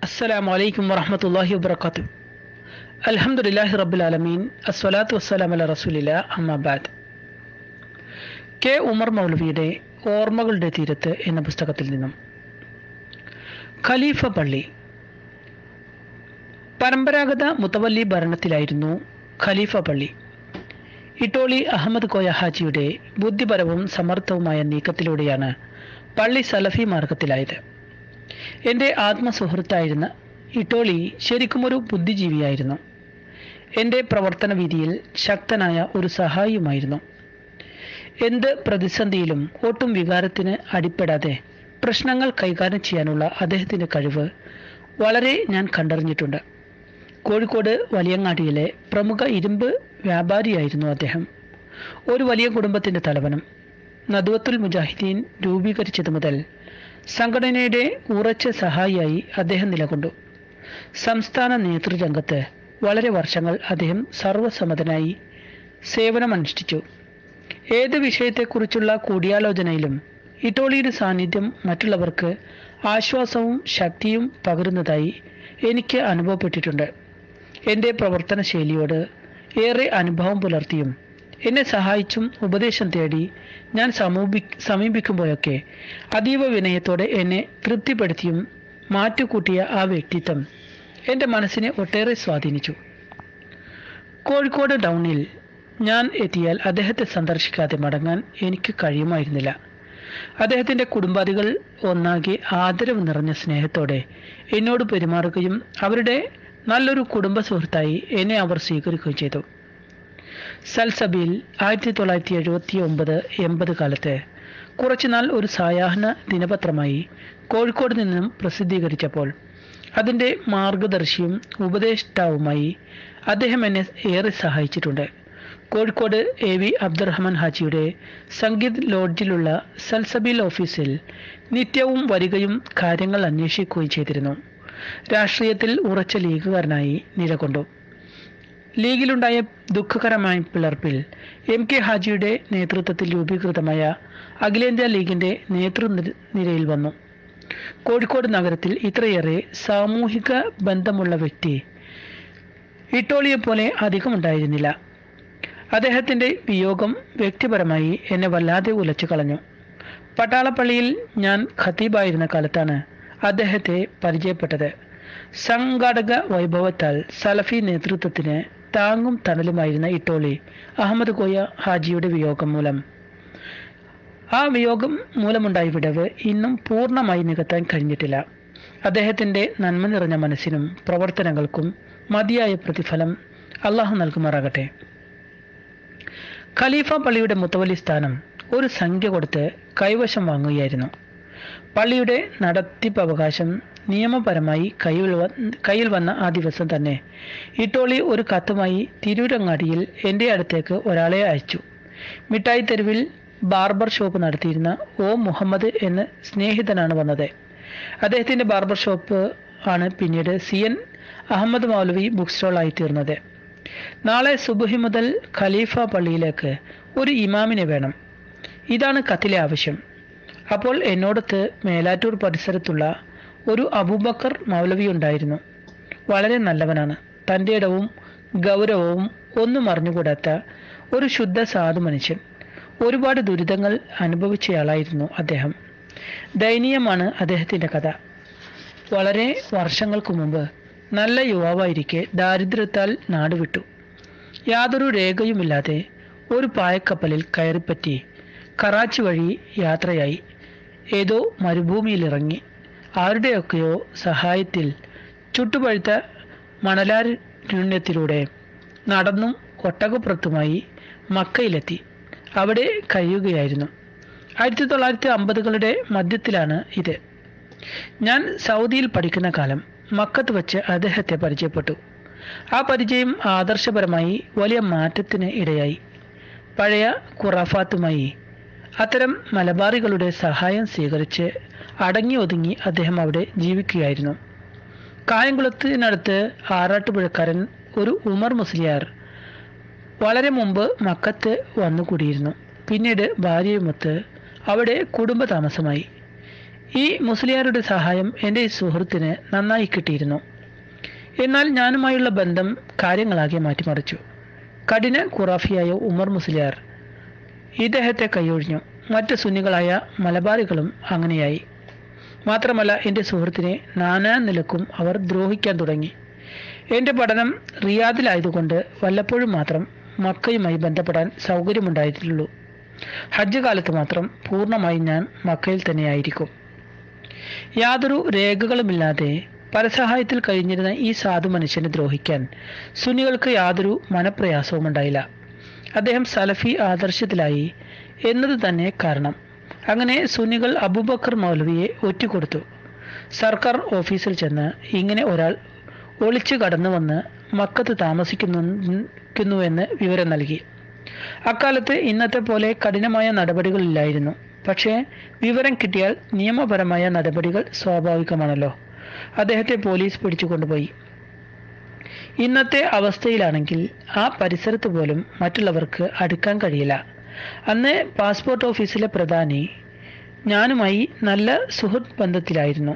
السلام عليكم ورحمة الله وبركاته الحمد لله رب العالمين الصلاة والسلام على رسول الله أما بعد K Umar മൗലവിയുടെ ഓർമ്മകളുടെ തീരത്ത് എന്ന പുസ്തകത്തിൽ നിന്നും ഖലീഫ പള്ളി പരമ്പരാഗത മുത്തവല്ലി ഭരണത്തിലായിരുന്നു ഖലീഫ പള്ളി ഇട്ടോളി അഹമ്മദ് കോയ ഹാജിയുടെ ബുദ്ധിപരവും സമർത്ഥവുമായ നീക്കത്തിലൂടെയാണ് പള്ളി സലഫി മാർഗത്തിലായത് എൻ്റെ ആത്മസുഹൃത്തായിരുന്ന ഇട്ടോളി ശരിക്കും ഒരു ബുദ്ധിജീവിയായിരുന്നു എൻ്റെ പ്രവർത്തന വീതിയിൽ ശക്തനായ ഒരു സഹായിയുമായിരുന്നു എന്ത് പ്രതിസന്ധിയിലും ഒട്ടും വികാരത്തിന് അടിപ്പെടാതെ പ്രശ്നങ്ങൾ കൈകാര്യം ചെയ്യാനുള്ള അദ്ദേഹത്തിൻ്റെ കഴിവ് വളരെ ഞാൻ കണ്ടറിഞ്ഞിട്ടുണ്ട് കോഴിക്കോട് വലിയങ്ങാടിയിലെ പ്രമുഖ ഇരുമ്പ് വ്യാപാരിയായിരുന്നു അദ്ദേഹം ഒരു വലിയ കുടുംബത്തിൻ്റെ തലവനും നദുവത്തുൽ മുജാഹിദീൻ രൂപീകരിച്ചത് മുതൽ സംഘടനയുടെ ഉറച്ച സഹായിയായി അദ്ദേഹം നിലകൊണ്ടു സംസ്ഥാന നേതൃരംഗത്ത് വളരെ വർഷങ്ങൾ അദ്ദേഹം സർവസമ്മതനായി സേവനമനുഷ്ഠിച്ചു ഏത് വിഷയത്തെക്കുറിച്ചുള്ള കൂടിയാലോചനയിലും ഇറ്റോളിയുടെ സാന്നിധ്യം മറ്റുള്ളവർക്ക് ആശ്വാസവും ശക്തിയും പകരുന്നതായി എനിക്ക് അനുഭവപ്പെട്ടിട്ടുണ്ട് എൻ്റെ പ്രവർത്തന ശൈലിയോട് ഏറെ അനുഭവം പുലർത്തിയും എന്നെ സഹായിച്ചും ഉപദേശം തേടി ഞാൻ സമൂപി സമീപിക്കുമ്പോഴൊക്കെ അതീവ വിനയത്തോടെ എന്നെ തൃപ്തിപ്പെടുത്തിയും മാറ്റുകൂട്ടിയ ആ വ്യക്തിത്വം എൻ്റെ മനസ്സിനെ ഒട്ടേറെ സ്വാധീനിച്ചു കോഴിക്കോട് ടൗണിൽ ഞാൻ എത്തിയാൽ അദ്ദേഹത്തെ സന്ദർശിക്കാതെ മടങ്ങാൻ എനിക്ക് കഴിയുമായിരുന്നില്ല അദ്ദേഹത്തിൻ്റെ കുടുംബാദികൾ ഒന്നാകെ ആദരവ് നിറഞ്ഞ സ്നേഹത്തോടെ എന്നോട് പെരുമാറുകയും അവരുടെ നല്ലൊരു കുടുംബ സുഹൃത്തായി എന്നെ അവർ സ്വീകരിക്കുകയും ചെയ്തു സൽസബിൽ ആയിരത്തി തൊള്ളായിരത്തി എഴുപത്തി ഒമ്പത് എൺപത് കാലത്ത് കുറച്ചുനാൾ ഒരു സായാഹ്ന ദിനപത്രമായി കോഴിക്കോട് നിന്നും പ്രസിദ്ധീകരിച്ചപ്പോൾ അതിൻ്റെ മാർഗദർശിയും ഉപദേഷ്ടാവുമായി അദ്ദേഹം എന്നെ ഏറെ സഹായിച്ചിട്ടുണ്ട് കോഴിക്കോട് എ വി അബ്ദുറഹ്മാൻ ഹാജിയുടെ സംഗീത് ലോഡ്ജിലുള്ള സൽസബീൽ ഓഫീസിൽ നിത്യവും വരികയും കാര്യങ്ങൾ അന്വേഷിക്കുകയും ചെയ്തിരുന്നു രാഷ്ട്രീയത്തിൽ ഉറച്ച ലീഗുകാരനായി നിലകൊണ്ടു ലീഗിലുണ്ടായ ദുഃഖകരമായ പിളർപ്പിൽ എം കെ ഹാജിയുടെ നേതൃത്വത്തിൽ രൂപീകൃതമായ അഖിലേന്ത്യാ ലീഗിന്റെ നേതൃനിരയിൽ വന്നു കോഴിക്കോട് നഗരത്തിൽ ഇത്രയേറെ സാമൂഹിക ബന്ധമുള്ള വ്യക്തി ഇട്ടോളിയെ പോലെ അധികമുണ്ടായിരുന്നില്ല അദ്ദേഹത്തിൻ്റെ വിയോഗം വ്യക്തിപരമായി എന്നെ വല്ലാതെ ഉലച്ചു കളഞ്ഞു പട്ടാളപ്പള്ളിയിൽ ഞാൻ ഖത്തീബായിരുന്ന കാലത്താണ് അദ്ദേഹത്തെ പരിചയപ്പെട്ടത് സംഘാടക വൈഭവത്താൽ സലഫി നേതൃത്വത്തിന് താങ്ങും തണലുമായിരുന്ന ഇട്ടോളി അഹമ്മദ് കോയ ഹാജിയുടെ വിയോഗം മൂലം ആ വിയോഗം മൂലമുണ്ടായ വിടവ് ഇന്നും പൂർണ്ണമായി നികത്താൻ കഴിഞ്ഞിട്ടില്ല അദ്ദേഹത്തിൻ്റെ നന്മ നിറഞ്ഞ മനസ്സിനും പ്രവർത്തനങ്ങൾക്കും മതിയായ പ്രതിഫലം അള്ളാഹു നൽകുമാറാകട്ടെ ഖലീഫ പള്ളിയുടെ മുത്തവലി സ്ഥാനം ഒരു സംഖ്യ കൊടുത്ത് കൈവശം വാങ്ങുകയായിരുന്നു പള്ളിയുടെ നടത്തിപ്പ് അവകാശം നിയമപരമായി കയ്യിൽ കയ്യിൽ വന്ന ആ ദിവസം തന്നെ ഇട്ടോളി ഒരു കത്തുമായി തിരൂരങ്ങാടിയിൽ എൻ്റെ അടുത്തേക്ക് ഒരാളെ അയച്ചു മിഠായി തെരുവിൽ ബാർബർ ഷോപ്പ് നടത്തിയിരുന്ന ഒ മുഹമ്മദ് എന്ന സ്നേഹിതനാണ് വന്നത് അദ്ദേഹത്തിൻ്റെ ബാർബർ ഷോപ്പ് ആണ് പിന്നീട് C N Ahmad Maulavi book സ്റ്റോളായി തീർന്നത് നാളെ സുബഹി മുതൽ ഖലീഫ പള്ളിയിലേക്ക് ഒരു ഇമാമിനെ വേണം ഇതാണ് കത്തിലെ ആവശ്യം അപ്പോൾ എന്നോടത്ത് മേലാറ്റൂർ പരിസരത്തുള്ള ഒരു അബൂബക്കർ മൗലവി ഉണ്ടായിരുന്നു വളരെ നല്ലവനാണ് തൻ്റെ ഇടവും ഗൗരവവും ഒന്നും അറിഞ്ഞുകൂടാത്ത ഒരു ശുദ്ധ സാധു മനുഷ്യൻ ഒരുപാട് ദുരിതങ്ങൾ അനുഭവിച്ചയാളായിരുന്നു അദ്ദേഹം ദയനീയമാണ് അദ്ദേഹത്തിൻ്റെ കഥ വളരെ വർഷങ്ങൾക്ക് മുമ്പ് നല്ല യുവാവായിരിക്കെ ദാരിദ്ര്യത്താൽ നാടുവിട്ടു യാതൊരു രേഖയുമില്ലാതെ ഒരു പായക്കപ്പലിൽ കയറിപ്പറ്റി കറാച്ചി വഴി യാത്രയായി ഏതോ മരുഭൂമിയിലിറങ്ങി ആരുടെയൊക്കെയോ സഹായത്തിൽ ചുട്ടുപഴുത്ത മണലാരുണ്യത്തിലൂടെ നടന്നും ഒട്ടകപ്പുറത്തുമായി മക്കയിലെത്തി അവിടെ കഴിയുകയായിരുന്നു ആയിരത്തി തൊള്ളായിരത്തി അമ്പതുകളുടെ മധ്യത്തിലാണ് ഇത് ഞാൻ സൗദിയിൽ പഠിക്കുന്ന കാലം മക്കത്ത് വെച്ച് അദ്ദേഹത്തെ പരിചയപ്പെട്ടു ആ പരിചയം ആദർശപരമായി വലിയ മാറ്റത്തിന് ഇടയായി പഴയ ഖുറാഫാത്തുമായി അത്തരം മലബാറികളുടെ സഹായം സ്വീകരിച്ച് അടങ്ങി ഒതുങ്ങി അദ്ദേഹം അവിടെ ജീവിക്കുകയായിരുന്നു കായംകുളത്തിനടുത്ത് ആറാട്ടുപുഴക്കാരൻ ഒരു ഉമർ മുസ്ലിയാർ വളരെ മുമ്പ് മക്കത്ത് വന്നുകൂടിയിരുന്നു പിന്നീട് ഭാര്യയുമൊത്ത് അവിടെ കുടുംബ താമസമായി ഈ മുസ്ലിയാരുടെ സഹായം എൻ്റെ ഈ സുഹൃത്തിന് നന്നായി കിട്ടിയിരുന്നു എന്നാൽ ഞാനുമായുള്ള ബന്ധം കാര്യങ്ങളാകെ മാറ്റിമറിച്ചു കഠിന ഖുറാഫിയായ ഉമർ മുസ്ലിയാർ ഇദ്ദേഹത്തെ കൈയൊഴിഞ്ഞു മറ്റ് സുന്നികളായ മലബാറികളും അങ്ങനെയായി മാത്രമല്ല എൻ്റെ സുഹൃത്തിനെ നാനാ നിലക്കും അവർ ദ്രോഹിക്കാൻ തുടങ്ങി എൻ്റെ പഠനം റിയാദിലായതുകൊണ്ട് വല്ലപ്പോഴും മാത്രം മക്കയുമായി ബന്ധപ്പെടാൻ സൗകര്യമുണ്ടായിട്ടുള്ളൂ ഹജ്ജ് കാലത്ത് മാത്രം പൂർണ്ണമായി ഞാൻ മക്കയിൽ തന്നെയായിരിക്കും യാതൊരു രേഖകളുമില്ലാതെ പരസഹായത്തിൽ കഴിഞ്ഞിരുന്ന ഈ സാധു മനുഷ്യനെ ദ്രോഹിക്കാൻ സുന്നികൾക്ക് യാതൊരു മനപ്രയാസവും ഉണ്ടായില്ല അദ്ദേഹം സലഫി ആദർശത്തിലായി എന്നത് തന്നെ കാരണം അങ്ങനെ സുന്നികൾ അബൂബക്കർ മൗലവിയെ ഒറ്റിക്കൊടുത്തു സർക്കാർ ഓഫീസിൽ ചെന്ന് ഇങ്ങനെ ഒരാൾ ഒളിച്ചു കടന്നു വന്ന് മക്കത്ത് താമസിക്കുന്നുവെന്ന് വിവരം നൽകി അക്കാലത്ത് ഇന്നത്തെ പോലെ കഠിനമായ നടപടികളില്ലായിരുന്നു പക്ഷേ വിവരം കിട്ടിയാൽ നിയമപരമായ നടപടികൾ സ്വാഭാവികമാണല്ലോ അദ്ദേഹത്തെ പോലീസ് പിടിച്ചു കൊണ്ടുപോയി ഇന്നത്തെ അവസ്ഥയിലാണെങ്കിൽ ആ പരിസരത്ത് പോലും മറ്റുള്ളവർക്ക് അടുക്കാൻ കഴിയില്ല അന്ന് പാസ്പോർട്ട് ഓഫീസിലെ പ്രധാനി ഞാനുമായി നല്ല സുഹൃത്ത് ബന്ധത്തിലായിരുന്നു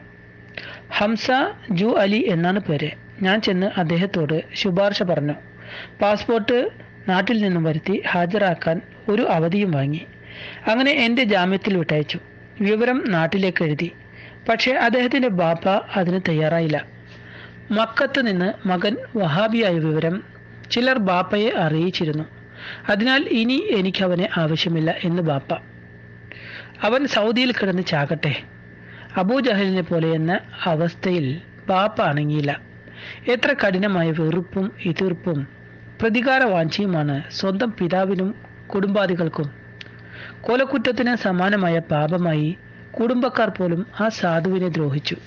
ഹംസ ജു അലി എന്നാണ് പേര് ഞാൻ ചെന്ന് അദ്ദേഹത്തോട് ശുപാർശ പറഞ്ഞു പാസ്പോർട്ട് നാട്ടിൽ നിന്നും വരുത്തി ഹാജരാക്കാൻ ഒരു അവധിയും വാങ്ങി അങ്ങനെ എൻ്റെ ജാമ്യത്തിൽ വിട്ടയച്ചു വിവരം നാട്ടിലേക്ക് എഴുതി പക്ഷേ അദ്ദേഹത്തിൻ്റെ ബാപ്പ അതിന് തയ്യാറായില്ല മക്കത്ത് നിന്ന് മകൻ വഹാബിയായ വിവരം ചിലർ ബാപ്പയെ അറിയിച്ചിരുന്നു അതിനാൽ ഇനി എനിക്ക് അവനെ ആവശ്യമില്ല എന്ന് ബാപ്പ അവൻ സൗദിയിൽ കിടന്ന് ചാകട്ടെ അബൂജഹലിനെ പോലെ എന്ന അവസ്ഥയിൽ ബാപ്പ അണങ്ങിയില്ല എത്ര കഠിനമായ വെറുപ്പും എതിർപ്പും പ്രതികാര വാഞ്ചിയുമാണ് സ്വന്തം പിതാവിനും കുടുംബാദികൾക്കും കൊലക്കുറ്റത്തിന് സമാനമായ പാപമായി കുടുംബക്കാർ പോലും ആ സാധുവിനെ ദ്രോഹിച്ചു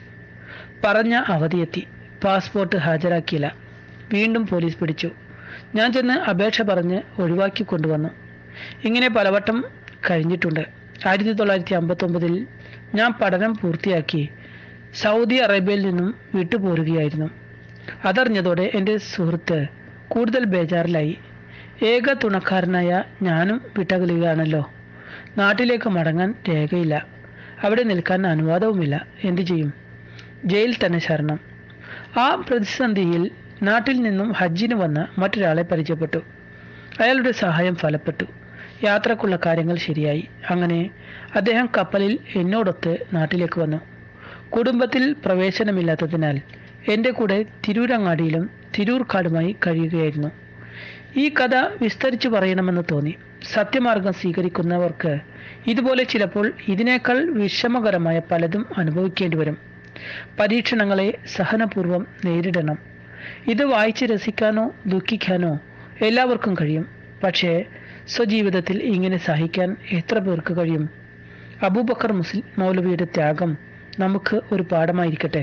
പറഞ്ഞ അവധിയെത്തി പാസ്പോർട്ട് ഹാജരാക്കിയില്ല വീണ്ടും പോലീസ് പിടിച്ചു ഞാൻ ചെന്ന് അപേക്ഷ പറഞ്ഞ് ഒഴിവാക്കി കൊണ്ടുവന്നു ഇങ്ങനെ പലവട്ടം കഴിഞ്ഞിട്ടുണ്ട് ആയിരത്തി തൊള്ളായിരത്തി അമ്പത്തൊമ്പതിൽ ഞാൻ പഠനം പൂർത്തിയാക്കി സൗദി അറേബ്യയിൽ നിന്നും വിട്ടുപോരുകയായിരുന്നു അതറിഞ്ഞതോടെ എൻ്റെ സുഹൃത്ത് കൂടുതൽ ബേജാറിലായി ഏക തുണക്കാരനായ ഞാനും വിട്ടകലുകയാണല്ലോ നാട്ടിലേക്ക് മടങ്ങാൻ രേഖയില്ല അവിടെ നിൽക്കാൻ അനുവാദവുമില്ല എന്തു ചെയ്യും ജയിൽ തന്നെ ശരണം ആ പ്രതിസന്ധിയിൽ നാട്ടിൽ നിന്നും ഹജ്ജിന് വന്ന മറ്റൊരാളെ പരിചയപ്പെട്ടു അയാളുടെ സഹായം ഫലപ്പെട്ടു യാത്രക്കുള്ള കാര്യങ്ങൾ ശരിയായി അങ്ങനെ അദ്ദേഹം കപ്പലിൽ എന്നോടൊത്ത് നാട്ടിലേക്ക് വന്നു കുടുംബത്തിൽ പ്രവേശനമില്ലാത്തതിനാൽ എൻ്റെ കൂടെ തിരൂരങ്ങാടിയിലും തിരൂർക്കാടുമായി കഴിയുകയായിരുന്നു ഈ കഥ വിസ്തരിച്ചു പറയണമെന്ന് തോന്നി സത്യമാർഗം സ്വീകരിക്കുന്നവർക്ക് ഇതുപോലെ ചിലപ്പോൾ ഇതിനേക്കാൾ വിഷമകരമായ പലതും അനുഭവിക്കേണ്ടി വരും പരീക്ഷണങ്ങളെ സഹനപൂർവ്വം നേരിടണം ഇത് വായിച്ച് രസിക്കാനോ ദുഃഖിക്കാനോ എല്ലാവർക്കും കഴിയും പക്ഷേ സ്വജീവിതത്തിൽ ഇങ്ങനെ സഹിക്കാൻ എത്ര പേർക്ക് കഴിയും അബൂബക്കർ മുസ്ലിം മൗലവിയുടെ ത്യാഗം നമുക്ക് ഒരു പാഠമായിരിക്കട്ടെ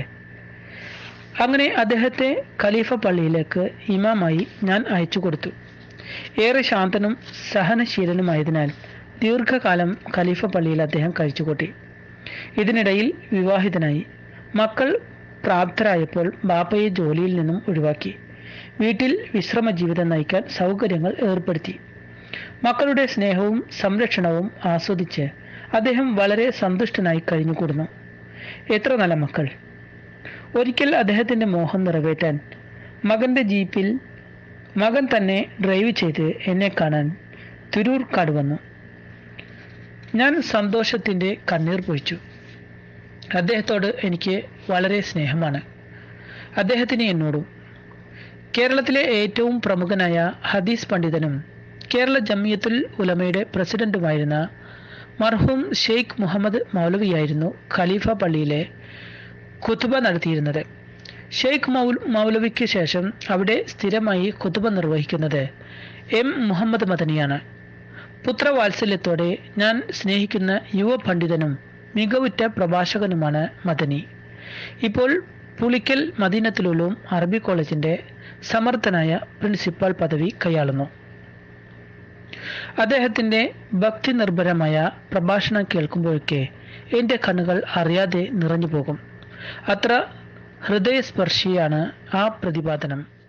അങ്ങനെ അദ്ദേഹത്തെ ഖലീഫ പള്ളിയിലേക്ക് ഇമാമായി ഞാൻ അയച്ചു കൊടുത്തു ഏറെ ശാന്തനും സഹനശീലനുമായതിനാൽ ദീർഘകാലം ഖലീഫ പള്ളിയിൽ അദ്ദേഹം കഴിച്ചുകൂട്ടി ഇതിനിടയിൽ വിവാഹിതനായി മക്കൾ പ്രാപ്തരായപ്പോൾ ബാപ്പയെ ജോലിയിൽ നിന്നും ഒഴിവാക്കി വീട്ടിൽ വിശ്രമ ജീവിതം നയിക്കാൻ സൗകര്യങ്ങൾ ഏർപ്പെടുത്തി മക്കളുടെ സ്നേഹവും സംരക്ഷണവും ആസ്വദിച്ച് അദ്ദേഹം വളരെ സന്തുഷ്ടനായി കഴിഞ്ഞുകൂടുന്നു എത്ര നല്ല മക്കൾ ഒരിക്കൽ അദ്ദേഹത്തിൻ്റെ മോഹം നിറവേറ്റാൻ മകൻ്റെ ജീപ്പിൽ മകൻ തന്നെ ഡ്രൈവ് ചെയ്ത് എന്നെ കാണാൻ തിരൂർക്കാട് വന്നു ഞാൻ സന്തോഷത്തിൻ്റെ കണ്ണീർ പൊഴിച്ചു അദ്ദേഹത്തോട് എനിക്ക് വളരെ സ്നേഹമാണ് അദ്ദേഹത്തിന് എന്നോടും കേരളത്തിലെ ഏറ്റവും പ്രമുഖനായ ഹദീസ് പണ്ഡിതനും കേരള ജമിയത്തുൽ ഉലമയുടെ പ്രസിഡന്റുമായിരുന്ന മർഹൂം ഷെയ്ഖ് മുഹമ്മദ് മൗലവിയായിരുന്നു ഖലീഫ പള്ളിയിലെ ഖുതുബ നടത്തിയിരുന്നത് ഷെയ്ഖ് മൗൽ മൗലവിക്ക് ശേഷം അവിടെ സ്ഥിരമായി ഖുതുബ നിർവഹിക്കുന്നത് എം മുഹമ്മദ് മദനിയാണ് പുത്രവാത്സല്യത്തോടെ ഞാൻ സ്നേഹിക്കുന്ന യുവ പണ്ഡിതനും മികവുറ്റ പ്രഭാഷകനുമാണ് മദനി ഇപ്പോൾ പുളിക്കൽ മദീനത്തിലുള്ളൂം അറബി കോളേജിന്റെ സമർത്ഥനായ പ്രിൻസിപ്പാൾ പദവി കൈയാളുന്നു അദ്ദേഹത്തിന്റെ ഭക്തി നിർഭരമായ പ്രഭാഷണം കേൾക്കുമ്പോഴൊക്കെ എൻ്റെ കണ്ണുകൾ അറിയാതെ നിറഞ്ഞു പോകും അത്ര ഹൃദയസ്പർശിയാണ് ആ പ്രതിപാദനം